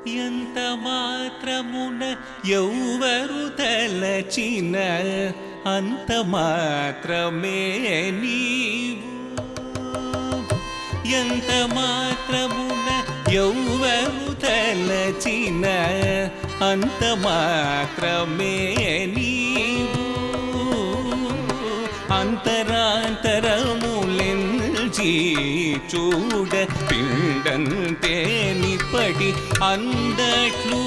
ఎంత మాత్రమున ఎవ్వరు తలచిన అంత మాత్రమే నీవు ఎంత మాత్రమున ఎవ్వరు తలచిన అంత మాత్రమే నీవు అంతరాంతరములెంచి చూడ పిండంతే నిపడి అందట్లు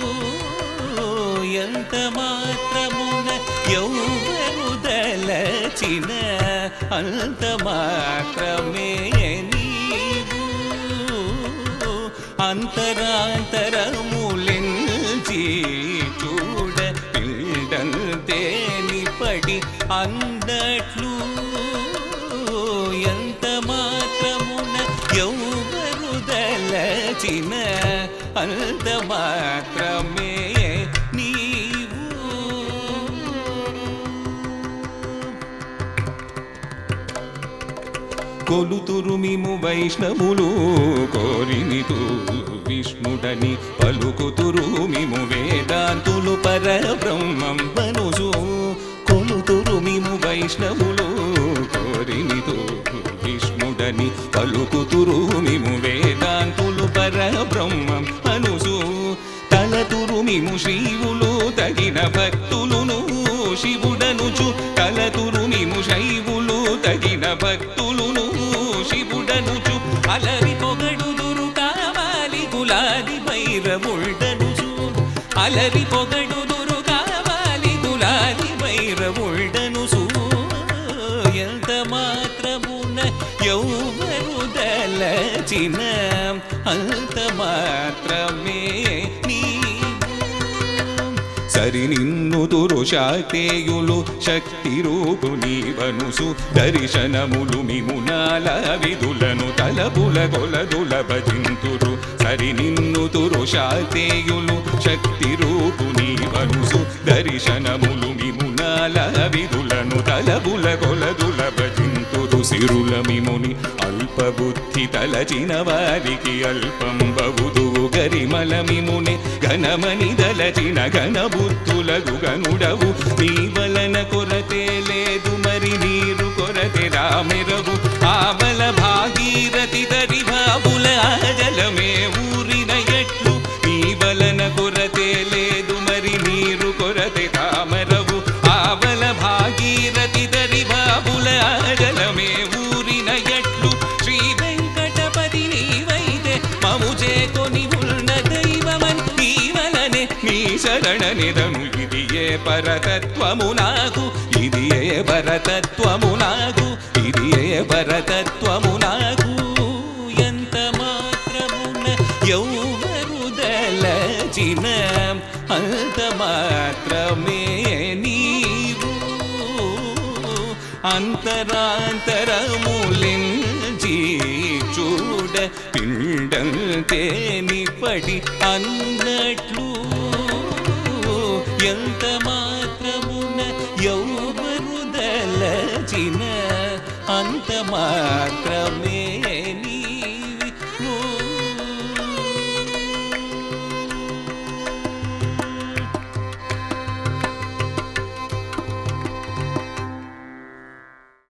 ఎంత మాత్రమున ఎవ్వరు దలచిన అంత మాత్రమే నీవు అంతరాంతరములెంచి చూడ పిండంతే నిపడి అందట్లు ఎంత మాత్రమున ఎవ్వరు దలచిన అంత మాత్రమే నీవు కొలుతురు మిము వైష్ణవులు కోరినితు విష్ణుడని పలుకుతురు మిము వేదాంతులు పరబ్రహ్మం వనుసు కొలుతురు మిము వైష్ణవులు కోరినితు విష్ణుడని పలుకుతురు మిము వేదాంతులు పరబ్రహ్మం అనుసు తలతురు మిము శ్రీవులు తగిన భక్తులును శివుడనుచు తలతురు మిము శైవులు తగిన భక్తులును శివుడనుచు అలరి పొగడుదురు కావాలి గులాది భైరవుడనుచు అలరి పొగడుదురు కావాలి గులాది భైరవుడనుసు ఎంత మాత్రమున ఎవ్వరు దలచిన అంత మాత్రమే నీవు సరి నిన్ను దురుషాతేయులు శక్తి రూపు నీవనుసు దర్శనములు మిమునాల విధులను తలపుల కొలదుల భజింతురు సరి నిన్ను దురుషాతేయులు శక్తి రూపు నీవనుసు దర్శనములు మిమునాల విధులను తలపుల కొలదుల భజింతురు సిరుల మిముని అల్పబుద్ధి తలచిన వారికి అల్పం బవుదువు గరిమల మిముని ఘనమని దలచిన ఘనబుద్ధులగు గనుడవు నీ వలన కొరతే లేదు మరి నీరు కొరతే రామెరవు ఆవల భాగీరథి దరి బాబుల జలమే ఊరిన ఎట్లు నీ వలన కొరతే లేదు మరి నీరు కొరతే తామరవు ఆవల భాగీరథి దరి బాబుల జలమే ఊరిన ఎట్లు శ్రీ వెంకటపతి నీవైతే మము చేకొని ఉన్న దైవమన్ నీ వలనే నీ శరణనిదను ఇది ఏ పరతత్వము నాకు ఇది ఏ పరతత్వము నాకు ఇది ఏ పరతత్వము నాకు ఎంత మాత్రమున ఎవ్వరు దలచిన అంత మాత్రమే నీవు అంతరాంతరములించి చూడ పిండం తేనిపడి అన్నట్లు ఎంత మాత్రమున ఎవ్వరు దలచిన అంత మాత్రమే నీ